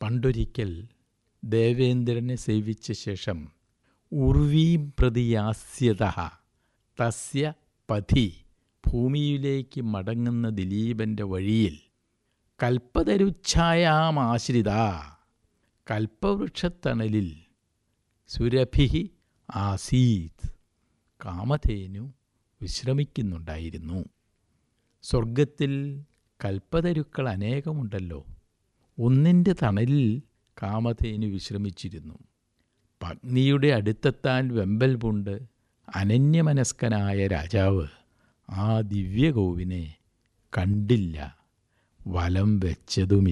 പണ്ടൊരിക്കൽ ദേവേന്ദ്രനെ സേവിച്ച ശേഷം ഉർവീം പ്രതിയാസ്യത തസ്യ പഥി ഭൂമിയിലേക്ക് മടങ്ങുന്ന ദിലീപന്റെ വഴിയിൽ കൽപ്പതരുച്ഛായാമാശ്രിത കൽപ്പവൃക്ഷത്തണലിൽ സുരഭി ആസീത് കാമധേനു വിശ്രമിക്കുന്നുണ്ടായിരുന്നു സ്വർഗത്തിൽ കൽപ്പതരുക്കൾ അനേകമുണ്ടല്ലോ ഒന്നിൻ്റെ തണലിൽ കാമധേനു വിശ്രമിച്ചിരുന്നു പത്നിയുടെ അടുത്തെത്താൻ വെമ്പൽ പൂണ്ട് അനന്യമനസ്കനായ രാജാവ് ആ ദിവ്യഗോവിനെ കണ്ടില്ല വലം വെച്ചതുമില്ല